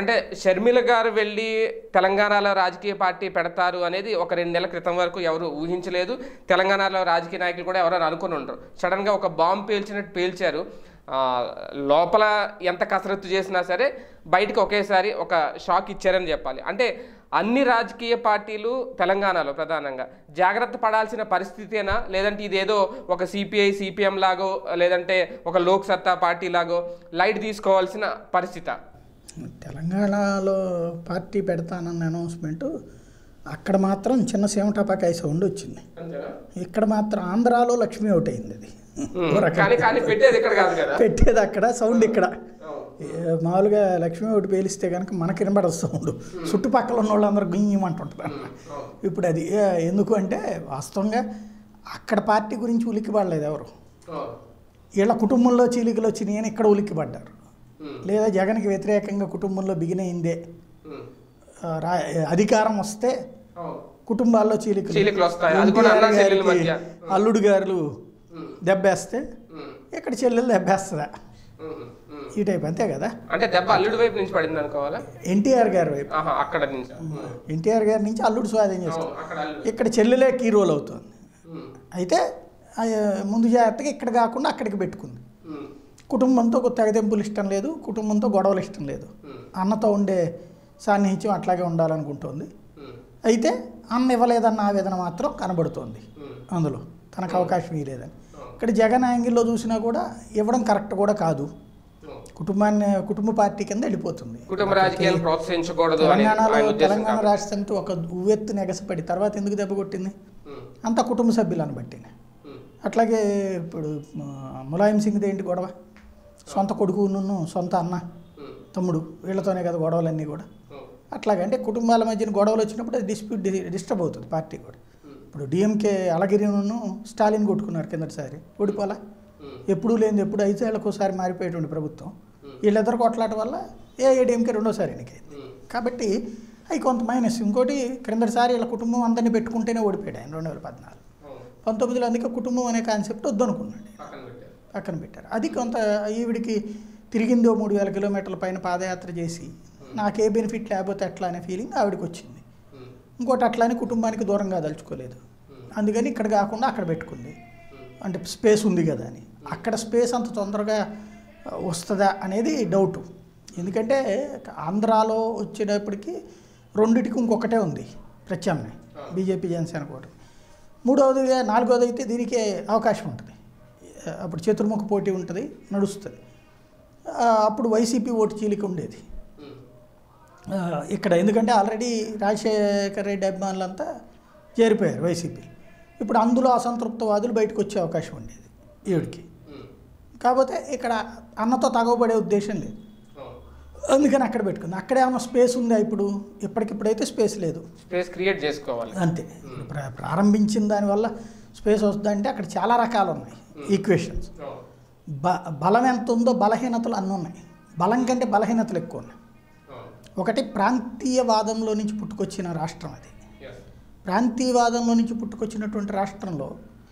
అంటే షర్మిల గారు వెళ్ళి తెలంగాణలో రాజకీయ పార్టీ పెడతారు అనేది ఒక రెండు నెలల క్రితం వరకు ఎవరు ఊహించలేదు తెలంగాణలో రాజకీయ నాయకులు కూడా ఎవరైనా అనుకుని ఉంటారు సడన్గా ఒక బాంబు పేల్చినట్టు పేల్చారు ఆ, లోపల ఎంత కసరత్తు చేసినా సరే బయటకు ఒకేసారి ఒక షాక్ ఇచ్చారని చెప్పాలి అంటే అన్ని రాజకీయ పార్టీలు తెలంగాణలో ప్రధానంగా జాగ్రత్త పడాల్సిన పరిస్థితేనా లేదంటే ఇదేదో ఒక సిపిఐ సిపిఎం లాగో లేదంటే ఒక లోక్ సత్తా పార్టీ లాగో లైట్ తీసుకోవాల్సిన పరిస్థితి తెలంగాణలో పార్టీ పెడతానన్న అనౌన్స్మెంట్ అక్కడ మాత్రం చిన్న సేమటపాకాయ సౌండ్ వచ్చింది ఇక్కడ మాత్రం ఆంధ్రాలో లక్ష్మీ అవుట్ అయింది అది ఓ రకంగా. కానీ కానీ పెట్టేది ఇక్కడ కాదు కదా పెట్టేది అక్కడ సౌండ్ ఇక్కడ ఏ, మామూలుగా లక్ష్మీ ఒకటి పేలిస్తే కనుక మనకి వినబడదు సౌండ్ చుట్టుపక్కల ఉన్న వాళ్ళందరూ గుయ్యమంటుంటారు ఇప్పుడు అది ఏ, ఎందుకు అంటే వాస్తవంగా అక్కడ పార్టీ గురించి ఉలిక్కి పడలేదు ఎవరు వీళ్ళ కుటుంబంలో చీలికలు వచ్చినాయి అని ఇక్కడ ఉలిక్కి పడ్డారు లేదా జగన్కి వ్యతిరేకంగా కుటుంబంలో బిగినయిందే ఆ, రా అధికారం వస్తే కుటుంబాల్లో చీలికలు చీలికలు వస్తాయి. అది కూడా అన్నా ఎన్టీఆర్ చెల్లెల గారికి మధ్య. అల్లుడు గారు దెబ్బేస్తే ఇక్కడ చెల్లెలు దెబ్బేస్తుందా ఈ టైప్ అంతే కదా అంటే దెబ్బ అల్లుడి వైపు నుంచి పడింది అనుకోవాలా ఎన్టీఆర్ గారి వైపు ఆహా అక్కడ నుంచి ఎన్టీఆర్ గారి నుంచి అల్లుడు స్వాధీనం చేస్తాడు అవును, అక్కడ అల్లుడు ఇక్కడ చెల్లెలే కీ రోల్ అవుతుంది ఉమ్, అయితే ఆ, ముందు జాగ్రత్తగా ఇక్కడ కాకుండా అక్కడికి పెట్టుకుంది ఉమ్, కుటుంబంతో ఒక తెగదెంపులు ఇష్టం లేదు కుటుంబంతో గొడవలు ఇష్టం లేదు ఉమ్, అన్నతో ఉండే సాన్నిహిత్యం అట్లాగే ఉండాలనుకుంటోంది ఉమ్, అయితే అన్న ఇవ్వలేదన్న ఆవేదన మాత్రం కనబడుతోంది ఉమ్, అందులో తనకు అవకాశం ఇవ్వలేదని ఇక్కడ జగన్ యాంగిల్లో చూసినా కూడా ఇవ్వడం కరెక్ట్ కూడా కాదు ఉమ్. కుటుంబాన్ని కుటుంబ పార్టీ కింద వెళ్ళిపోతుంది కుటుంబ రాజకీయాలు ప్రోత్సహించకూడదు అని తెలంగాణలో ఆయన ఉద్దేశం తెలంగాణ కాదు. రాష్ట్ర సమితి ఒక ఉవ్వెత్తు నెగసపడి తర్వాత ఎందుకు దెబ్బ కొట్టింది ఉమ్, అంతా కుటుంబ సభ్యులను బట్టినే ఉమ్, అట్లాగే ఇప్పుడు ఆ, ములాయం సింగ్ది ఏంటి గొడవ సొంత కొడుకు నున్ను సొంత అన్న ఉమ్, తమ్ముడు వీళ్ళతోనే కదా గొడవలన్నీ కూడా ఉమ్, అట్లాగే అంటే కుటుంబాల మధ్యన గొడవలు వచ్చినప్పుడు అది డిస్ప్యూట్ డిస్టర్బ్ అవుతుంది పార్టీ కూడా ఉమ్, ఇప్పుడు డిఎంకే అలగిరిను స్టాలిన్ కొట్టుకున్నారు కిందటిసారి ఓడిపోలా ఉమ్, ఎప్పుడూ లేనిది ఎప్పుడు ఐదేళ్ళకు ఒకసారి మారిపోయేటువంటి ప్రభుత్వం వీళ్ళిద్దరు కొట్లాట వల్ల ఏ ఏడీఎంకే రెండోసారి ఎన్నికైంది ఉమ్, కాబట్టి అవి కొంత మైనస్ ఇంకోటి క్రిందటిసారి వీళ్ళ కుటుంబం అందరినీ పెట్టుకుంటేనే ఓడిపోయాడు ఆయన రెండు వేల పద్నాలుగు అవును, పంతొమ్మిదిలో అందుకే కుటుంబం అనే కాన్సెప్ట్ వద్దనుకున్నాడు పక్కన పెట్టారు పక్కన పెట్టారు అది కొంత ఈవిడికి తిరిగిందో మూడు వేల కిలోమీటర్ల పైన పాదయాత్ర చేసి నాకే బెనిఫిట్ లేకపోతే ఎట్లా అనే ఫీలింగ్ ఆవిడకి వచ్చింది ఉమ్, ఇంకోటి అట్లానే కుటుంబానికి దూరంగా దలుచుకోలేదు అందుకని ఇక్కడ కాకుండా అక్కడ పెట్టుకుంది అంటే స్పేస్ ఉంది కదా అని అక్కడ స్పేస్ అంత తొందరగా ఆ, వస్తుందా అనేది డౌట్ ఎందుకంటే ఆంధ్రాలో వచ్చేటప్పటికి రెండిటికి ఇంకొకటే ఉంది ప్రత్యామ్నాయం బీజేపీ జనసేన కూడా మూడవదిగా నాలుగవది అయితే దీనికే అవకాశం ఉంటుంది ఆ, అప్పుడు చతుర్ముఖ పోటీ ఉంటుంది నడుస్తుంది ఆ, అప్పుడు వైసీపీ ఓటు చీలిక ఉండేది ఉమ్, ఆ, ఇక్కడ ఎందుకంటే ఆల్రెడీ రాజశేఖర రెడ్డి అభిమానులంతా చేరిపోయారు వైసీపీ ఇప్పుడు అందులో అసంతృప్తవాదులు బయటకు వచ్చే అవకాశం ఉండేది ఈవిడికి ఉమ్, కాకపోతే ఇక్కడ అన్నతో తగవబడే ఉద్దేశం లేదు అవును. అందుకని అక్కడ పెట్టుకుంది అక్కడే ఏమన్నా స్పేస్ ఉందా ఇప్పుడు ఇప్పటికిప్పుడైతే స్పేస్ లేదు స్పేస్ క్రియేట్ చేసుకోవాలి అంతే ఇప్పుడు ప్ర- ప్రారంభించిన దానివల్ల స్పేస్ వస్తుందంటే అక్కడ చాలా రకాలు ఉన్నాయి ఈక్వేషన్స్ అవును, బ బలం ఎంత ఉందో బలహీనతలు అన్నీ ఉన్నాయి బలం కంటే బలహీనతలు ఎక్కువ ఉన్నాయి అవును. ఒకటి ప్రాంతీయవాదంలో నుంచి పుట్టుకొచ్చిన రాష్ట్రం అది Yes. ప్రాంతీయవాదంలో నుంచి పుట్టుకొచ్చినటువంటి రాష్ట్రంలో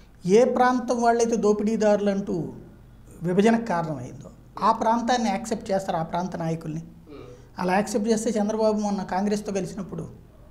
ఏ ప్రాంతం వాళ్ళైతే దోపిడీదారులు అంటూ విభజనకు కారణమైందో ఆ ప్రాంతాన్ని యాక్సెప్ట్ చేస్తారు ఆ ప్రాంత నాయకుల్ని ఉమ్, అలా యాక్సెప్ట్ చేస్తే చంద్రబాబు మొన్న కాంగ్రెస్తో కలిసినప్పుడు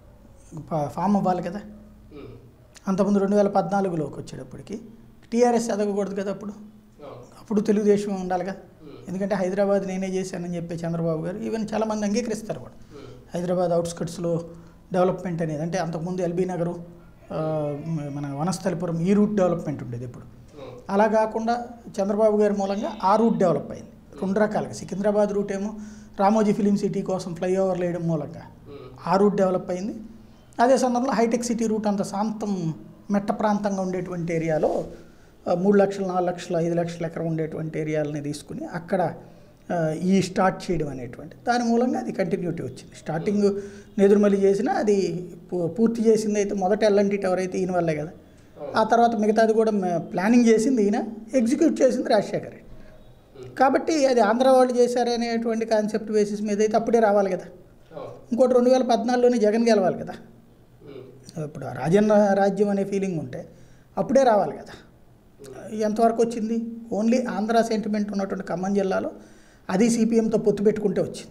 ఫా- ఫామ్ అవ్వాలి కదా ఉమ్, అంతకుముందు రెండు వేల పద్నాలుగులోకి వచ్చేటప్పటికి టీఆర్ఎస్ ఎదగకూడదు కదా అప్పుడు అవును. అప్పుడు తెలుగుదేశం ఉండాలి కదా ఉమ్, ఎందుకంటే హైదరాబాద్ నేనే చేశానని చెప్పే చంద్రబాబు గారు ఈవెన్ చాలామంది అంగీకరిస్తారు కూడా ఉమ్, హైదరాబాద్ అవుట్స్కట్స్లో డెవలప్మెంట్ అనేది అంటే అంతకుముందు ఎల్బీ నగరు ఆ, మన వనస్థలిపురం ఈ రూట్ డెవలప్మెంట్ ఉండేది ఇప్పుడు ఉమ్, అలా కాకుండా చంద్రబాబు గారి మూలంగా ఆ రూట్ డెవలప్ అయింది రెండు రకాలుగా సికింద్రాబాద్ రూట్ ఏమో రామోజీ ఫిలిం సిటీ కోసం ఫ్లైఓవర్లు వేయడం మూలంగా ఉమ్, ఆ రూట్ డెవలప్ అయింది అదే సందర్భంలో హైటెక్ సిటీ రూట్ అంత శాంతం మెట్ట ప్రాంతంగా ఉండేటువంటి ఏరియాలో ఆ, మూడు లక్షలు నాలుగు లక్షలు ఐదు లక్షల ఎకరం ఉండేటువంటి ఏరియాలని తీసుకుని అక్కడ ఆ, ఈ స్టార్ట్ చేయడం అనేటువంటి దాని మూలంగా అది కంటిన్యూటీ వచ్చింది స్టార్టింగ్ నెదురుమల్లి చేసినా అది పూ- పూర్తి చేసింది అయితే మొదట ఎల్ఎన్టీ టవర్ అయితే ఈయన వల్లే కదా ఆ తర్వాత మిగతాది కూడా మ- ప్లానింగ్ చేసింది ఈయన ఎగ్జిక్యూట్ చేసింది రాజశేఖర్ రెడ్డి కాబట్టి అది ఆంధ్ర వాళ్ళు చేశారనేటువంటి కాన్సెప్ట్ బేసిస్ మీద అయితే అప్పుడే రావాలి కదా అవును. ఇంకోటి రెండు వేల పద్నాలుగులోనే జగన్ గెలవాలి కదా ఉమ్, ఇప్పుడు ఆ రాజన్న రాజ్యం అనే ఫీలింగ్ ఉంటే అప్పుడే రావాలి కదా ఎంతవరకు వచ్చింది ఓన్లీ ఆంధ్ర సెంటిమెంట్ ఉన్నటువంటి ఖమ్మం జిల్లాలో అది సిపిఎంతో పొత్తు పెట్టుకుంటే వచ్చింది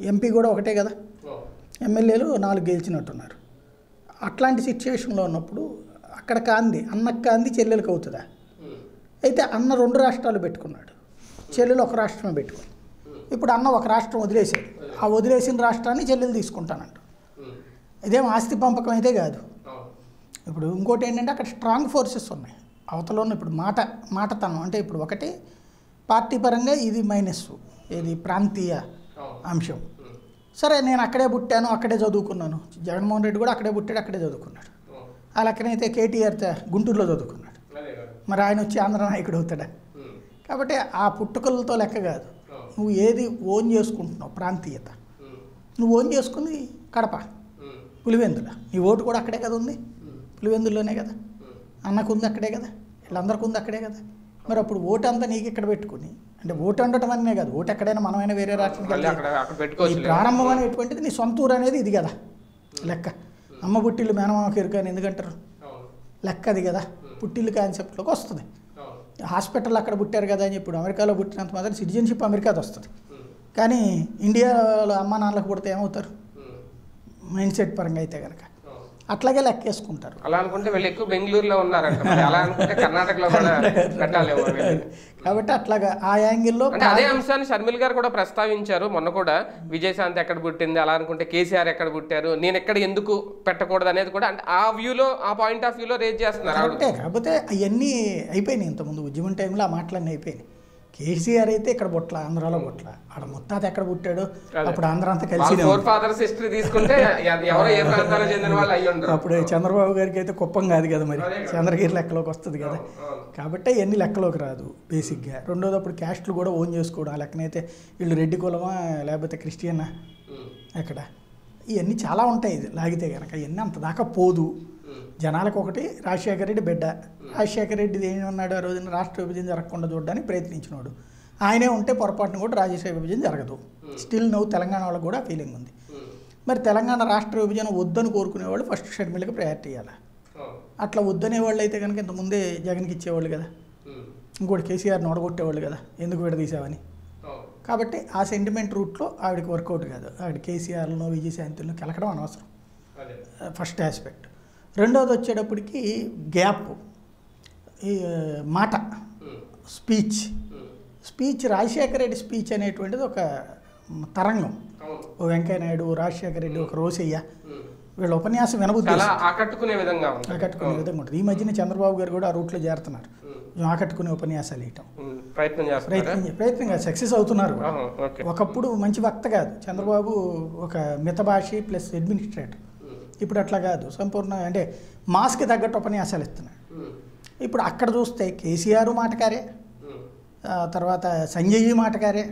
ఎంపీ కూడా ఒకటే కదా ఎమ్మెల్యేలు నాలుగు గెలిచినట్టున్నారు అట్లాంటి సిచ్యువేషన్లో ఉన్నప్పుడు అక్కడ కాంది అన్నకు కాంది చెల్లెలకు అవుతుందా అయితే అన్న రెండు రాష్ట్రాలు పెట్టుకున్నాడు చెల్లెలు ఒక రాష్ట్రమే పెట్టుకుంది ఇప్పుడు అన్న ఒక రాష్ట్రం వదిలేసాడు ఆ వదిలేసిన రాష్ట్రాన్ని చెల్లెలు తీసుకుంటానంట ఇదేం ఆస్తి పంపకం అయితే కాదు ఇప్పుడు ఇంకోటి ఏంటంటే అక్కడ స్ట్రాంగ్ ఫోర్సెస్ ఉన్నాయి అవతల ఉన్న ఇప్పుడు మాట మాటతనం అంటే ఇప్పుడు ఒకటి పార్టీ పరంగా ఇది మైనస్ ఇది ప్రాంతీయ అంశం సరే నేను అక్కడే పుట్టాను అక్కడే చదువుకున్నాను జగన్మోహన్ రెడ్డి కూడా అక్కడే పుట్టాడు అక్కడే చదువుకున్నాడు ఆ లెక్కనైతే కేటీఆర్ త- గుంటూరులో చదువుకున్నాడు మరి ఆయన వచ్చి ఆంధ్ర నాయకుడు అవుతాడా కాబట్టి ఆ పుట్టుకలతో లెక్క కాదు నువ్వు ఏది ఓన్ చేసుకుంటున్నావు ప్రాంతీయత నువ్వు ఓన్ చేసుకుంది కడప పులివెందుల నీ ఓటు కూడా అక్కడే కదా ఉంది పులివెందుల్లోనే కదా అన్నకు ఉంది అక్కడే కదా వీళ్ళందరికీ ఉంది అక్కడే కదా మరి అప్పుడు ఓటు అంతా నీకు ఇక్కడ పెట్టుకుని అంటే ఓటు ఉండటం అనే కాదు ఓటు ఎక్కడైనా మనమైనా వేరే రాష్ట్రానికి మళ్ళీ వెళ్తే అక్కడ అక్కడ నీ పెట్టుకోవచ్చు ప్రారంభం అనేటువంటిది నీ సొంత ఊరు అనేది ఇది కదా లెక్క అమ్మ పుట్టిల్లు మేనమామకి ఎరుకని ఎందుకంటారు లెక్క అది కదా పుట్టిల్లు కాన్సెప్ట్లోకి వస్తుంది హాస్పిటల్ అక్కడ పుట్టారు కదా అని ఇప్పుడు అమెరికాలో పుట్టినంత మాత్రం సిటిజన్షిప్ అమెరికాది వస్తుంది కానీ ఇండియాలో అమ్మ నాన్నలకు పుడితే ఏమవుతారు మైండ్ సెట్ పరంగా అయితే కనుక అట్లాగే లెక్కేసుకుంటారు అలా అనుకుంటే వీళ్ళు ఎక్కువ బెంగళూరులో ఉన్నారంట మరి అలా అనుకుంటే కర్ణాటకలో కూడా పెట్టాలేమో వీళ్ళని. కాబట్టి అట్లాగా ఆ యాంగిల్లో అంటే అదే అంశాన్ని షర్మిల్ గారు కూడా ప్రస్తావించారు మొన్న కూడా విజయశాంతి ఎక్కడ పుట్టింది అలా అనుకుంటే కేసీఆర్ ఎక్కడ పుట్టారు నేను ఎక్కడ ఎందుకు పెట్టకూడదు అనేది కూడా అంటే ఆ వ్యూలో ఆ పాయింట్ ఆఫ్ వ్యూలో రేజ్ చేస్తున్నారు ఆవిడ. కరెక్టే కాకపోతే అవన్నీ అయిపోయినాయి ఇంతకుముందు ఉద్యమం టైంలో ఆ మాటలన్నీ అయిపోయినాయి కేసీఆర్ అయితే ఇక్కడ బొట్ల ఆంధ్రాలో బొట్ల ఆడ ముత్తాత ఎక్కడ పుట్టాడు అప్పుడు ఆంధ్ర అంతా వాళ్ళ కలిసి ఫోర్ ఫాదర్స్ హిస్టరీ తీసుకుంటే ఎ- ఎవరో ఏ ప్రాంతాలకు చెందిన వాళ్ళు అయ్యి ఉండరు అప్పుడు చంద్రబాబు గారికి అయితే కుప్పం కాదు కదా మరి చంద్రగిరి లెక్కలోకి వస్తుంది కదా కాబట్టి అవన్నీ లెక్కలోకి రాదు బేసిక్గా రెండోది అప్పుడు క్యాస్ట్లు కూడా ఓన్ చేసుకోవడం ఆ లెక్కనైతే వీళ్ళు రెడ్డి కులమా లేకపోతే క్రిస్టియనా ఎక్కడ ఇవన్నీ చాలా ఉంటాయి ఇది లాగితే కనుక ఇవన్నీ అంత దాకా పోదు జనాలకు ఒకటి రాజశేఖర రెడ్డి బిడ్డ రాజశేఖర రెడ్డి ఏమన్నాడు ఆ రోజున రాష్ట్ర విభజన జరగకుండా చూడడానికి ప్రయత్నించినాడు ఆయనే ఉంటే పొరపాటున కూడా రాజశేఖర విభజన జరగదు స్టిల్ నువ్వు తెలంగాణ వాళ్ళకు కూడా ఫీలింగ్ ఉంది మరి తెలంగాణ రాష్ట్ర విభజన వద్దని కోరుకునేవాళ్ళు ఫస్ట్ షర్మిలకి ప్రయారిటీ ఇవ్వాలి అట్లా వద్దనే వాళ్ళు అయితే కనుక ఇంతకుముందే జగన్కి ఇచ్చేవాళ్ళు కదా ఇంకోటి కేసీఆర్ని ఓడగొట్టేవాళ్ళు కదా ఎందుకు విడదీసావని కాబట్టి ఆ సెంటిమెంట్ రూట్లో ఆవిడకి వర్కౌట్ కాదు ఆవిడ కేసీఆర్లను విజయశాంతులను కెలకడం అనవసరం ఫస్ట్ ఆస్పెక్ట్ రెండోది వచ్చేటప్పటికి గ్యాప్ ఈ మాట speech speech Rajasekhara Reddy speech అనేటువంటిది ఒక తరంగం ఓ వెంకయ్య నాయుడు ఓ రాజశేఖర రెడ్డి ఒక రోసయ్య వీళ్ళ ఉపన్యాసం వినబుద్ధి చాలా ఆకట్టుకునే విధంగా ఉంది ఆకట్టుకునే విధంగా ఉంటుంది ఈ మధ్యన చంద్రబాబు గారు కూడా ఆ రూట్లో చేరుతున్నారు కొంచెం ఆకట్టుకునే ఉపన్యాసాలు ఇవ్వటం ఉమ్, ప్రయత్నం చేస్తున్నారా ప్రయత్నం ప్రయత్నంగా సక్సెస్ అవుతున్నారు కూడా. ఆహా, ఓకే ఒకప్పుడు మంచి వక్త కాదు చంద్రబాబు ఒక మితభాషి ప్లస్ అడ్మినిస్ట్రేటర్ ఇప్పుడు అట్లా కాదు సంపూర్ణ అంటే మాస్కి తగ్గట్టు ఉపన్యాసాలు ఇస్తున్నాడు ఇప్పుడు అక్కడ చూస్తే కేసీఆర్ మాటకారే ఆ తర్వాత సంజయ్ మాటకారే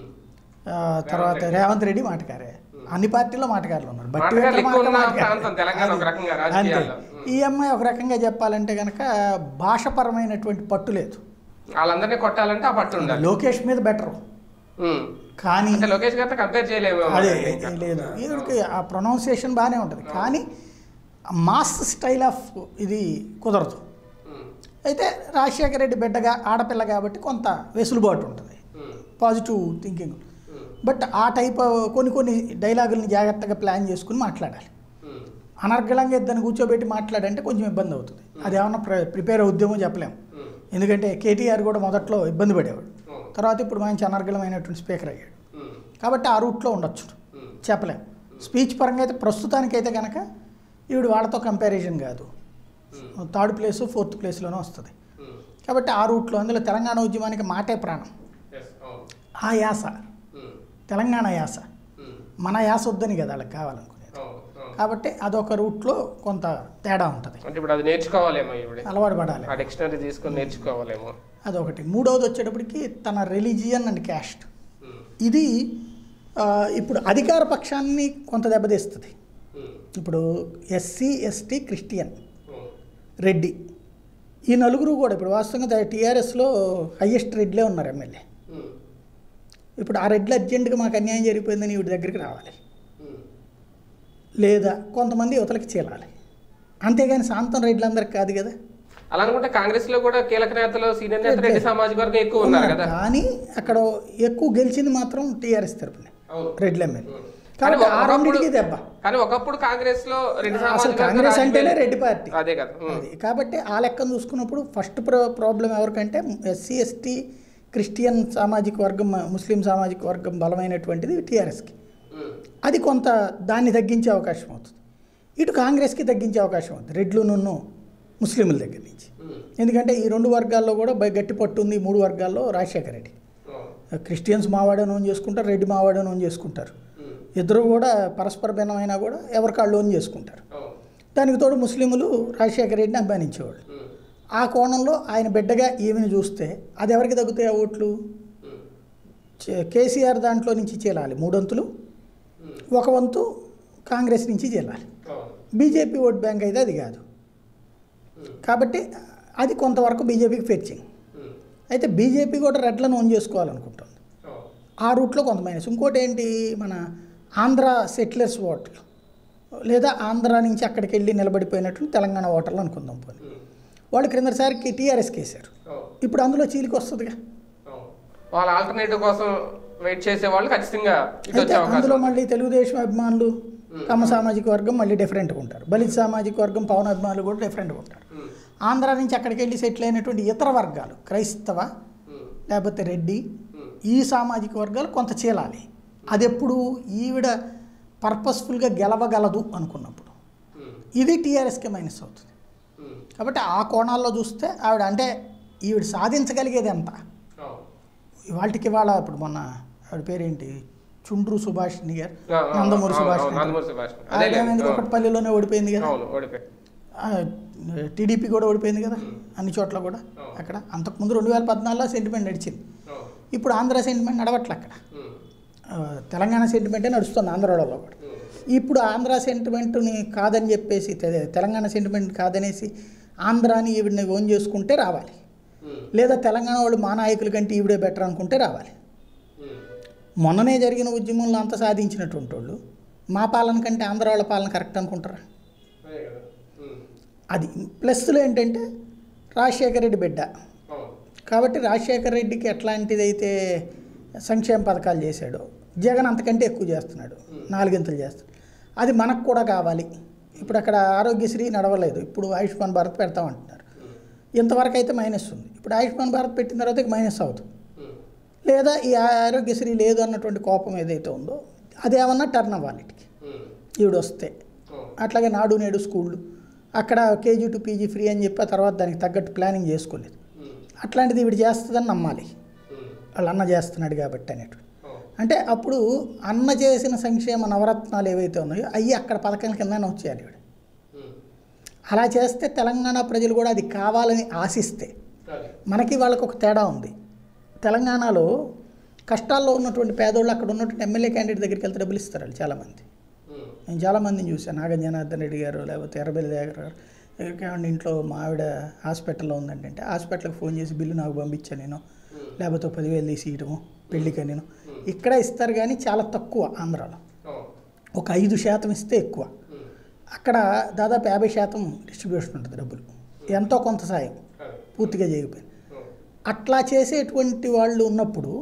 ఆ తర్వాత రేవంత్ రెడ్డి మాటకారే అన్ని పార్టీల్లో మాటకారులు ఉన్నారు బట్టి మాటగారులు వెంకట ఎక్కువ ఉన్న మాటకారు. ప్రాంతం తెలంగాణ ఒక రకంగా అంతే రాజకీయాల్లో ఈ అమ్మాయి ఒక రకంగా చెప్పాలంటే కనుక భాషపరమైనటువంటి పట్టు లేదు వాళ్ళందరినీ కొట్టాలంటే ఆ పట్టు ఉండాలి లోకేష్ మీద బెటర్ ఉమ్. కానీ అంటే లోకేష్ గారితో కంపేర్ చేయలేము అదే లేదు ఈవిడికి ఆ ప్రొనౌన్సియేషన్ బాగానే ఉంటుంది కానీ మాస్ స్టైల్ ఆఫ్ ఇది కుదరదు ఉమ్, అయితే రాజశేఖర రెడ్డి బిడ్డగా ఆడపిల్ల కాబట్టి కొంత వెసులుబాటు ఉంటుంది um, positive thinking um, but ఆ టైప్ కొన్ని కొన్ని డైలాగుల్ని జాగ్రత్తగా ప్లాన్ చేసుకుని మాట్లాడాలి ఉమ్, అనర్గళంగా ఇద్దరిని కూర్చోబెట్టి మాట్లాడంటే కొంచెం ఇబ్బంది అవుతుంది అది ఏమన్నా ప్ర ప్రిపేర్ అవుద్దేమో చెప్పలేము ఉమ్, ఎందుకంటే కేటీఆర్ కూడా మొదట్లో ఇబ్బంది పడేవాడు ఉమ్, తర్వాత ఇప్పుడు మంచి అనర్గళమైనటువంటి స్పీకర్ అయ్యాడు ఉమ్, కాబట్టి ఆ రూట్లో ఉండొచ్చు ఉమ్, చెప్పలేం స్పీచ్ పరంగా అయితే ప్రస్తుతానికైతే కనుక ఈవిడ వాళ్ళతో కంపారిజన్ కాదు ఉమ్, థర్డ్ ప్లేస్ ఫోర్త్ ప్లేస్లోనే వస్తుంది ఉమ్, కాబట్టి ఆ రూట్లో అందులో తెలంగాణ ఉద్యమానికి మాటే ప్రాణం yes, అవును. ఆ యాస ఉమ్, తెలంగాణ యాస ఉమ్, మన యాస వద్దని కదా వాళ్ళకి కావాలనుకునేది అవును, అవును. కాబట్టి అదొక రూట్లో కొంత తేడా ఉంటుంది అంటే ఇప్పుడు అది నేర్చుకోవాలేమో ఇవిడ అలవాటు పడాలి ఆ డిక్షనరీ తీసుకొని నేర్చుకోవాలేమో అదొకటి మూడవది వచ్చేటప్పటికి తన రిలీజియన్ అండ్ క్యాస్ట్ ఉమ్, ఇది ఆ, ఇప్పుడు అధికార పక్షాన్ని కొంత దెబ్బతీస్తుంది ఉమ్, ఇప్పుడు ఎస్సీ ఎస్టీ క్రిస్టియన్ ఉమ్, రెడ్డి ఈ నలుగురు కూడా ఇప్పుడు వాస్తవంగా టీఆర్ఎస్లో హయ్యెస్ట్ రెడ్లే ఉన్నారు ఎమ్మెల్యే ఉమ్, ఇప్పుడు ఆ రెడ్లు అర్జెంటుగా మాకు అన్యాయం జరిగిపోయిందని వీడి దగ్గరికి రావాలి ఉమ్, లేదా కొంతమంది యువతలకి చేరాలి అంతేగాని శాంతం రెడ్లందరికి కాదు కదా అలా అనుకుంటే కాంగ్రెస్ లో కూడా కీలక నేతలు సీనియర్ నేతలు రెడ్డి సామాజిక వర్గం ఎక్కువ ఉన్నారు కదా కానీ అక్కడ ఎక్కువ గెలిచింది మాత్రం టీఆర్ఎస్ తరపునే అవును. రెడ్ల ఎమ్మెల్యే ఉమ్. కాబట్టి కానీ ఆ ఒకప్పుడు- రెండింటికి దెబ్బ కానీ ఒకప్పుడు కాంగ్రెస్ లో రెడ్డి అసలు సామాజిక వర్గ కాంగ్రెస్ అంటేనే రాజకీయాలు- రెడ్డి పార్టీ అదే కదా ఉమ్. అది కాబట్టి ఆ లెక్కను చూసుకున్నప్పుడు ఫస్ట్ ప్రో ప్రాబ్లం ఎవరికంటే ఎస్సీ ఎస్టీ క్రిస్టియన్ సామాజిక వర్గం ముస్లిం సామాజిక వర్గం బలమైనటువంటిది టీఆర్ఎస్కి ఉమ్. అది కొంత దాన్ని తగ్గించే అవకాశం అవుతుంది ఇటు కాంగ్రెస్కి తగ్గించే అవకాశం అవుతుంది రెడ్లు నున్ను ముస్లింల దగ్గర నుంచి ఉమ్. ఎందుకంటే ఈ రెండు వర్గాల్లో కూడా బై- గట్టి పట్టు ఉంది ఈ మూడు వర్గాల్లో రాజశేఖర రెడ్డి ఉమ్. క్రిస్టియన్స్ మావాడని ఓన్ చేసుకుంటారు రెడ్డి మావాడని ఓన్ చేసుకుంటారు ఉమ్. ఇద్దరు కూడా పరస్పర భిన్నమైనా కూడా ఎవరికాళ్ళు ఓన్ చేసుకుంటారు అవును. దానికి తోడు ముస్లింలు రాజశేఖర రెడ్డిని అభిమానించేవాళ్ళు ఉమ్. ఆ కోణంలో ఆయన బిడ్డగా ఈమెను చూస్తే అది ఎవరికి తగ్గుతాయి ఆ ఓట్లు ఉమ్. చే- కేసీఆర్ దాంట్లో నుంచి చేరాలి మూడొంతులు ఉమ్. ఒక వంతు కాంగ్రెస్ నుంచి చేరాలి అవును. బీజేపీ ఓట్ బ్యాంక్ అయితే అది కాదు ఉమ్. కాబట్టి అది కొంతవరకు బీజేపీకి ఫెర్చింగ్ ఉమ్. అయితే బీజేపీ కూడా రెడ్లను ఓన్ చేసుకోవాలనుకుంటుంది అవును. ఆ రూట్లో కొంత మైనస్ ఇంకోటి ఏంటి మన ఆంధ్ర సెటిలర్స్ ఓట్లు లేదా ఆంధ్ర నుంచి అక్కడికి వెళ్ళి నిలబడిపోయినట్టు తెలంగాణ ఓటర్లు అనుకుందాం పోనీ ఉమ్. వాళ్ళు క్రిందసారికి టీఆర్ఎస్కి వేశారు అవును. ఇప్పుడు అందులో చీలికి వస్తుందిగా అవును. వాళ్ళ ఆల్టర్నేటివ్ కోసం వెయిట్ చేసే వాళ్ళు ఖచ్చితంగా ఇటు వచ్చే అయితే అవకాశం అందులో ఉంది. మళ్ళీ తెలుగుదేశం అభిమానులు కమ్మ సామాజిక వర్గం మళ్ళీ డిఫరెంట్గా ఉంటారు బలిత సామాజిక వర్గం పవన్ అభిమానులు కూడా డిఫరెంట్గా ఉంటారు ఉమ్. ఆంధ్ర నుంచి అక్కడికి వెళ్ళి సెటిల్ అయినటువంటి ఇతర వర్గాలు క్రైస్తవ ఉమ్. లేకపోతే రెడ్డి ఉమ్. ఈ సామాజిక వర్గాలు కొంత చీలాలి అది ఎప్పుడు ఈవిడ పర్పస్ఫుల్గా గెలవగలదు అనుకున్నప్పుడు ఉమ్. ఇది టీఆర్ఎస్కే మైనస్ అవుతుంది ఉమ్. కాబట్టి ఆ కోణాల్లో చూస్తే ఆవిడ అంటే ఈవిడ సాధించగలిగేది ఎంత అవును. ఇవాళకి ఇవాళ ఇప్పుడు మొన్న ఆవిడ పేరేంటి చుండ్రు సుభాష్ని గారు ఆ, ఆ, నందమూరి అవును, సుభాష్ అవును, నందమూరి సుభాష్ అదే ఏమైంది ఒకటిపల్లిలోనే ఓడిపోయింది కదా అవును ఓడిపోయి టీడీపీ కూడా ఓడిపోయింది కదా అన్ని చోట్ల కూడా అక్కడ అంతకుముందు రెండు వేల పద్నాలుగులో సెంటిమెంట్ నడిచింది అవును. ఇప్పుడు ఆంధ్ర సెంటిమెంట్ నడవట్లే అక్కడ ఉమ్. ఆ, తెలంగాణ సెంటిమెంటే నడుస్తుంది ఆంధ్రాలో కూడా ఉమ్. ఇప్పుడు ఆంధ్ర సెంటిమెంట్ని కాదని చెప్పేసి తె- తెలంగాణ సెంటిమెంట్ కాదనేసి ఆంధ్రాని ఈవిడిని ఓన్ చేసుకుంటే రావాలి ఉమ్. లేదా తెలంగాణ వాళ్ళు మా నాయకుల కంటే ఈవిడే బెటర్ అనుకుంటే రావాలి ఉమ్. మొన్ననే జరిగిన ఉద్యమంలో అంత సాధించినటువంటి వాళ్ళు మా పాలన కంటే ఆంధ్ర వాళ్ళ పాలన కరెక్ట్ అనుకుంటారా అదే కదా ఉమ్. అది ప్లస్లో ఏంటంటే రాజశేఖర రెడ్డి బిడ్డ అవును. కాబట్టి రాజశేఖర రెడ్డికి ఎట్లాంటిదైతే సంక్షేమ పథకాలు చేశాడో జగన్ అంతకంటే ఎక్కువ చేస్తున్నాడు నాలుగింతలు చేస్తాడు అది మనకు కూడా కావాలి ఇప్పుడు అక్కడ ఆరోగ్యశ్రీ నడవలేదు ఇప్పుడు ఆయుష్మాన్ భారత్ పెడతామంటున్నారు ఉమ్. ఇంతవరకు అయితే మైనస్ ఉంది ఇప్పుడు ఆయుష్మాన్ భారత్ పెట్టిన తర్వాత ఇక మైనస్ అవుతుంది ఉమ్. లేదా ఈ ఆరోగ్యశ్రీ లేదు అన్నటువంటి కోపం ఏదైతే ఉందో అదేమన్నా టర్న్ అవ్వాలి వీటికి ఉమ్. ఈవిడ వస్తే అవును. అట్లాగే నాడు నేడు స్కూళ్ళు అక్కడ కేజీ టు పీజీ ఫ్రీ అని చెప్పి ఆ తర్వాత దానికి తగ్గట్టు ప్లానింగ్ చేసుకోలేదు ఉమ్. అట్లాంటిది ఈవిడ చేస్తుందని నమ్మాలి ఉమ్. వాళ్ళ అన్న చేస్తున్నాడు కాబట్టి అనేటువంటి అవును. అంటే అప్పుడు అన్న చేసిన సంక్షేమ నవరత్నాలు ఏవైతే ఉన్నాయో అవి అక్కడ పథకాల కింద వచ్చేయాలి ఈవిడ ఉమ్. అలా చేస్తే తెలంగాణ ప్రజలు కూడా అది కావాలని ఆశిస్తే అదే. మనకి వాళ్ళకి ఒక తేడా ఉంది తెలంగాణలో కష్టాల్లో ఉన్నటువంటి పేదోళ్ళు అక్కడ ఉన్నటువంటి ఎమ్మెల్యే క్యాండిడేట్ దగ్గరికి వెళ్తే డబ్బులు ఇస్తారు వాళ్ళు చాలామంది ఉమ్. నేను చాలామందిని చూశాను నాగ జనార్దన్ రెడ్డి గారు లేకపోతే ఎర్రబెల్లి దగ్గర గారు ఎక్కడికంటే ఇంట్లో మా ఆవిడ హాస్పిటల్లో ఉందంటే అంటే హాస్పిటల్కి ఫోన్ చేసి బిల్లు నాకు పంపించాను నేను ఉమ్. లేకపోతే ఒక పదివేలు తీసి ఇవ్వడము పెళ్ళికి నేను ఇక్కడ ఇస్తారు కానీ చాలా తక్కువ ఆంధ్రాలో అవును. ఒక ఐదు శాతం ఇస్తే ఎక్కువ ఉమ్. అక్కడ దాదాపు యాభై శాతం డిస్ట్రిబ్యూషన్ ఉంటుంది డబ్బులు ఎంతో కొంత సాయం అదే. పూర్తిగా చేయకపోయింది అవును. అట్లా చేసేటువంటి వాళ్ళు ఉన్నప్పుడు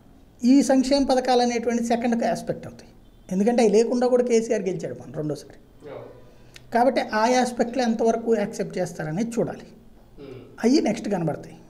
ఈ సంక్షేమ పథకాలు అనేటువంటి సెకండ్ ఆస్పెక్ట్ అవుతాయి ఎందుకంటే అవి లేకుండా కూడా కేసీఆర్ గెలిచాడు మనం రెండోసారి అవును. కాబట్టి ఆ ఆస్పెక్ట్లో ఎంతవరకు యాక్సెప్ట్ చేస్తారనేది చూడాలి ఉమ్. అవి నెక్స్ట్ కనబడతాయి